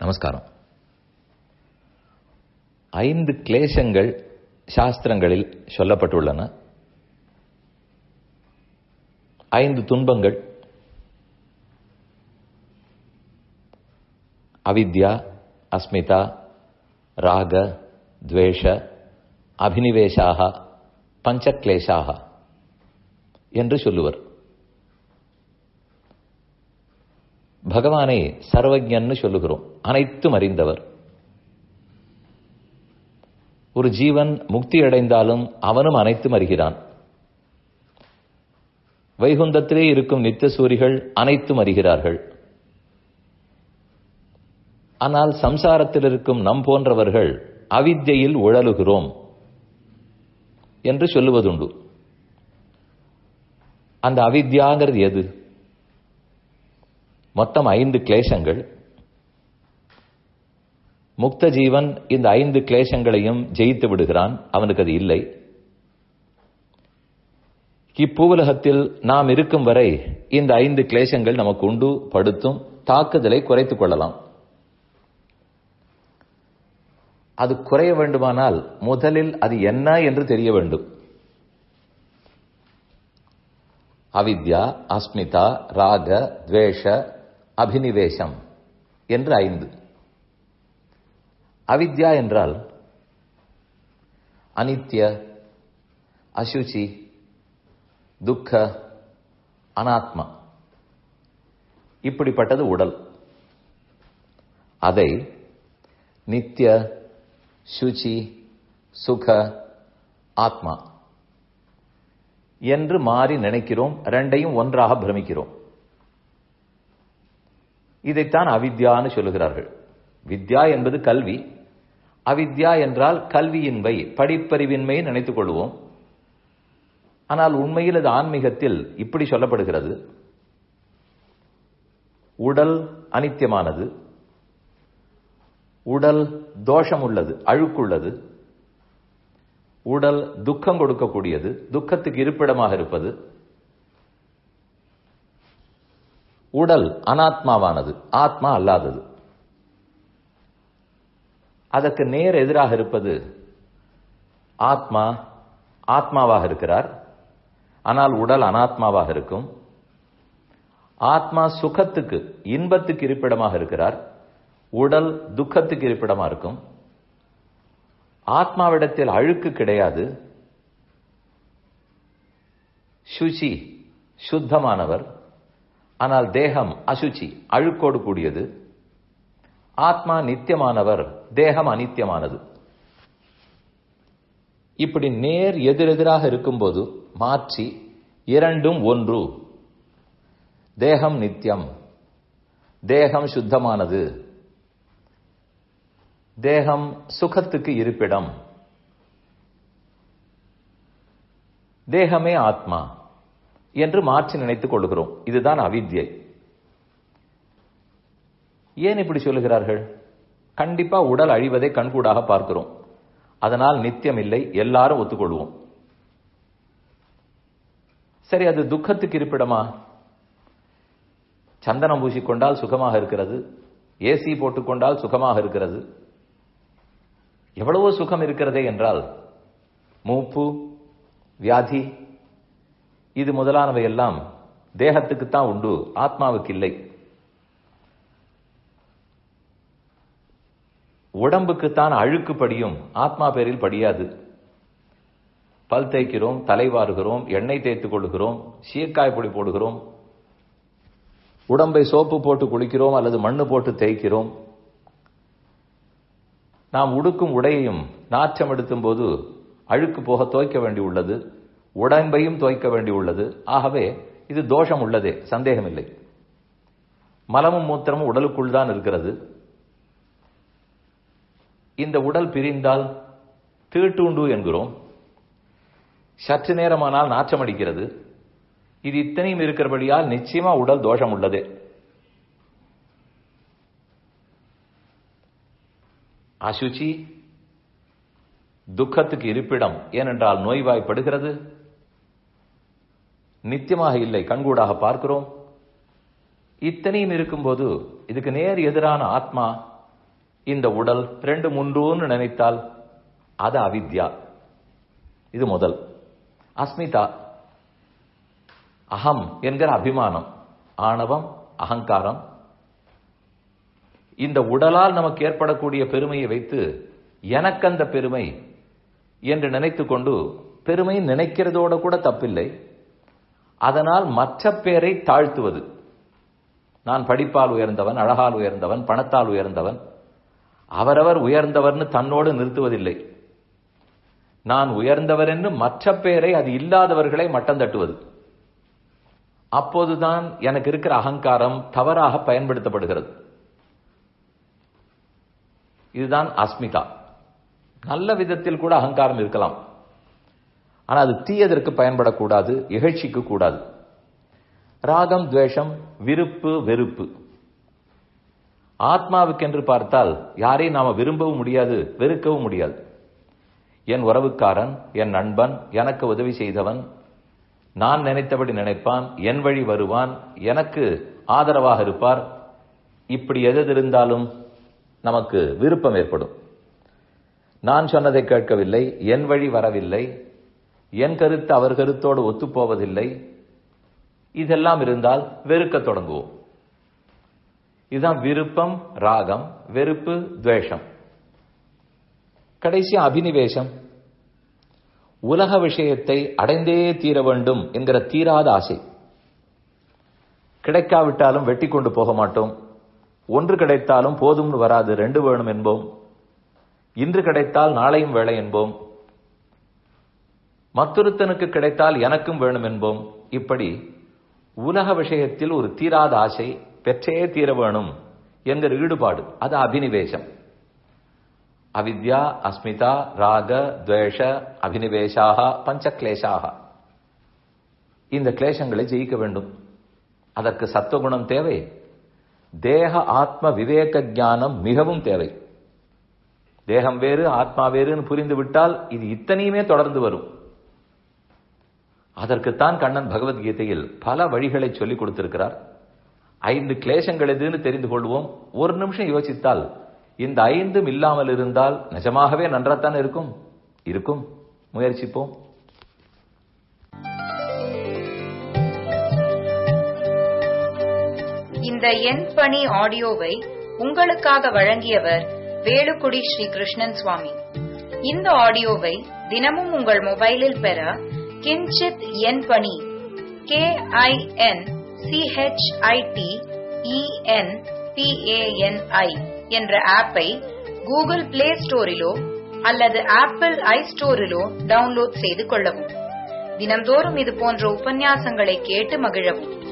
நமஸ்காரம் ஐந்து கிளேசங்கள் சாஸ்திரங்களில் சொல்லப்பட்டுள்ளன ஐந்து துன்பங்கள் அவித்யா அஸ்மிதா ராக துவேஷ அபினிவேஷாக பஞ்சக்லேஷாக என்று சொல்லுவர் பகவானை சர்வஜன்னு சொல்லுகிறோம் அனைத்தும் அறிந்தவர் ஒரு ஜீவன் முக்தி அடைந்தாலும் அவனும் அனைத்தும் அறிகிறான் வைகுந்தத்திலே இருக்கும் நித்தியசூரிகள் அனைத்தும் அறிகிறார்கள் ஆனால் சம்சாரத்தில் இருக்கும் நம் போன்றவர்கள் அவித்யில் உழலுகிறோம் என்று சொல்லுவதுண்டு அந்த அவித்யாங்கிறது எது மொத்தம் ஐந்து கிளேசங்கள் முக்த ஜீவன் இந்த ஐந்து கிளேசங்களையும் ஜெயித்து விடுகிறான் அவனுக்கு அது இல்லை இப்பூவுலகத்தில் நாம் இருக்கும் வரை இந்த ஐந்து கிளேசங்கள் நமக்கு உண்டு படுத்தும் தாக்குதலை குறைத்துக் கொள்ளலாம் அது குறைய வேண்டுமானால் முதலில் அது என்ன என்று தெரிய வேண்டும் அவித்யா அஸ்மிதா ராக துவேஷ அபினிவேசம் என்று ஐந்து அவித்யா என்றால் அனித்ய அசுச்சி துக்க அனாத்மா இப்படிப்பட்டது உடல் அதை நித்திய சுச்சி சுக ஆத்மா என்று மாறி நினைக்கிறோம் ரெண்டையும் ஒன்றாக பிரமிக்கிறோம் இதைத்தான் அவித்யான்னு சொல்லுகிறார்கள் வித்யா என்பது கல்வி அவித்யா என்றால் கல்வியின்மை படிப்பறிவின்மை நினைத்துக் கொள்வோம் ஆனால் உண்மையில் அது ஆன்மீகத்தில் இப்படி சொல்லப்படுகிறது உடல் அனித்தியமானது உடல் தோஷம் உள்ளது அழுக்குள்ளது உடல் துக்கம் கொடுக்கக்கூடியது துக்கத்துக்கு இருப்பிடமாக இருப்பது உடல் அனாத்மாவானது ஆத்மா அல்லாதது அதற்கு நேர் எதிராக இருப்பது ஆத்மா ஆத்மாவாக இருக்கிறார் ஆனால் உடல் அனாத்மாவாக இருக்கும் ஆத்மா சுகத்துக்கு இன்பத்துக்கு இருப்பிடமாக இருக்கிறார் உடல் துக்கத்துக்கு இருப்பிடமா இருக்கும் ஆத்மாவிடத்தில் அழுக்கு கிடையாது சுச்சி சுத்தமானவர் ஆனால் தேகம் அசுச்சி அழுக்கோடு கூடியது ஆத்மா நித்தியமானவர் தேகம் அனித்தியமானது இப்படி நேர் எதிரெதிராக இருக்கும்போது மாற்றி இரண்டும் ஒன்று தேகம் நித்தியம் தேகம் சுத்தமானது தேகம் சுகத்துக்கு இருப்பிடம் தேகமே ஆத்மா என்று மாற்றி நினைத்துக் கொள்கிறோம் இதுதான் அவித்யை ஏன் இப்படி சொல்லுகிறார்கள் கண்டிப்பா உடல் அழிவதை கண்கூடாக பார்க்கிறோம் அதனால் நித்தியம் இல்லை எல்லாரும் ஒத்துக்கொள்வோம் சரி அது துக்கத்துக்கு இருப்பிடமா சந்தனம் பூசிக்கொண்டால் சுகமாக இருக்கிறது ஏசி போட்டுக்கொண்டால் சுகமாக இருக்கிறது எவ்வளவோ சுகம் இருக்கிறதே என்றால் மூப்பு வியாதி இது முதலானவை எல்லாம் தேகத்துக்குத்தான் உண்டு ஆத்மாவுக்கு இல்லை உடம்புக்குத்தான் அழுக்கு படியும் ஆத்மா பேரில் படியாது பல் தேய்க்கிறோம் தலைவாறுகிறோம் எண்ணெய் தேய்த்துக் கொள்கிறோம் சீர்காய் பொடி போடுகிறோம் உடம்பை சோப்பு போட்டு குளிக்கிறோம் அல்லது மண்ணு போட்டு தேய்க்கிறோம் நாம் உடுக்கும் உடையையும் நாற்றம் எடுத்தும் போது அழுக்கு போக துவைக்க வேண்டியுள்ளது உடம்பையும் துவைக்க வேண்டியுள்ளது ஆகவே இது தோஷம் உள்ளதே சந்தேகமில்லை மலமும் மூத்திரமும் உடலுக்குள் தான் இருக்கிறது இந்த உடல் பிரிந்தால் தீட்டுண்டு என்கிறோம் சற்று நேரமானால் நாற்றம் அடிக்கிறது இது இத்தனையும் இருக்கிறபடியால் நிச்சயமா உடல் தோஷம் உள்ளதே அசுச்சி துக்கத்துக்கு இருப்பிடம் ஏனென்றால் நோய்வாய்ப்படுகிறது நித்தியமாக இல்லை கண்கூடாக பார்க்கிறோம் இத்தனையும் இருக்கும்போது இதுக்கு நேர் எதிரான ஆத்மா இந்த உடல் ரெண்டு மூன்றுன்னு நினைத்தால் அது அவித்யா இது முதல் அஸ்மிதா அகம் என்கிற அபிமானம் ஆணவம் அகங்காரம் இந்த உடலால் நமக்கு ஏற்படக்கூடிய பெருமையை வைத்து எனக்கு அந்த பெருமை என்று நினைத்துக் கொண்டு பெருமை நினைக்கிறதோட கூட தப்பில்லை அதனால் மற்ற பேரை தாழ்த்துவது நான் படிப்பால் உயர்ந்தவன் அழகால் உயர்ந்தவன் பணத்தால் உயர்ந்தவன் அவரவர் உயர்ந்தவர்னு தன்னோடு நிறுத்துவதில்லை நான் உயர்ந்தவர் என்று மற்ற பேரை அது இல்லாதவர்களை மட்டம் தட்டுவது அப்போதுதான் எனக்கு இருக்கிற அகங்காரம் தவறாக பயன்படுத்தப்படுகிறது இதுதான் அஸ்மிதா நல்ல விதத்தில் கூட அகங்காரம் இருக்கலாம் ஆனா அது தீயதற்கு பயன்படக்கூடாது இகழ்ச்சிக்கு கூடாது ராகம் துவேஷம் விருப்பு வெறுப்பு ஆத்மாவுக்கென்று பார்த்தால் யாரையும் நாம விரும்பவும் முடியாது வெறுக்கவும் முடியாது என் உறவுக்காரன் என் நண்பன் எனக்கு உதவி செய்தவன் நான் நினைத்தபடி நினைப்பான் என் வழி வருவான் எனக்கு ஆதரவாக இருப்பார் இப்படி எது இருந்தாலும் நமக்கு விருப்பம் ஏற்படும் நான் சொன்னதை கேட்கவில்லை என் வழி வரவில்லை என் கருத்து அவர் கருத்தோடு ஒத்துப்போவதில்லை இதெல்லாம் இருந்தால் வெறுக்க தொடங்குவோம் இதுதான் விருப்பம் ராகம் வெறுப்பு துவேஷம் கடைசி அபினிவேசம் உலக விஷயத்தை அடைந்தே தீர வேண்டும் என்கிற தீராத ஆசை கிடைக்காவிட்டாலும் வெட்டி கொண்டு போக மாட்டோம் ஒன்று கிடைத்தாலும் போதும்னு வராது ரெண்டு வேணும் என்போம் இன்று கிடைத்தால் நாளையும் வேலை என்போம் மற்றொருத்தனுக்கு கிடைத்தால் எனக்கும் வேணும் என்போம் இப்படி உலக விஷயத்தில் ஒரு தீராத ஆசை பெற்றே தீர வேணும் என்கிற ஈடுபாடு அது அபினிவேசம் அவித்யா அஸ்மிதா ராக துவேஷ அபினிவேஷாக பஞ்ச கிளேஷாக இந்த கிளேசங்களை ஜெயிக்க வேண்டும் அதற்கு சத்துவகுணம் தேவை தேக ஆத்ம விவேக ஞானம் மிகவும் தேவை தேகம் வேறு ஆத்மா வேறுன்னு புரிந்து விட்டால் இது இத்தனையுமே தொடர்ந்து வரும் அதற்குத்தான் கண்ணன் பகவத்கீதையில் பல வழிகளை சொல்லிக் கொடுத்திருக்கிறார் ஐந்து கிளேசங்கள் எதுன்னு தெரிந்து கொள்வோம் ஒரு நிமிஷம் யோசித்தால் இந்த ஐந்தும் இல்லாமல் இருந்தால் நிஜமாகவே நன்றாத்தான் இருக்கும் இருக்கும் முயற்சிப்போம் இந்த எண் பணி ஆடியோவை உங்களுக்காக வழங்கியவர் வேலுக்குடி ஸ்ரீ கிருஷ்ணன் சுவாமி இந்த ஆடியோவை தினமும் உங்கள் மொபைலில் பெற கிஞ்சித் எண் பணி கே ஐ என் சிஹெச்ஐடி இஎன் பிஏஎன்ஐ என்ற ஆப்பை கூகுள் பிளே ஸ்டோரிலோ அல்லது ஆப்பிள் ஐ ஸ்டோரிலோ டவுன்லோட் செய்து கொள்ளவும் தினம்தோறும் இது போன்ற உபன்யாசங்களை கேட்டு மகிழவும்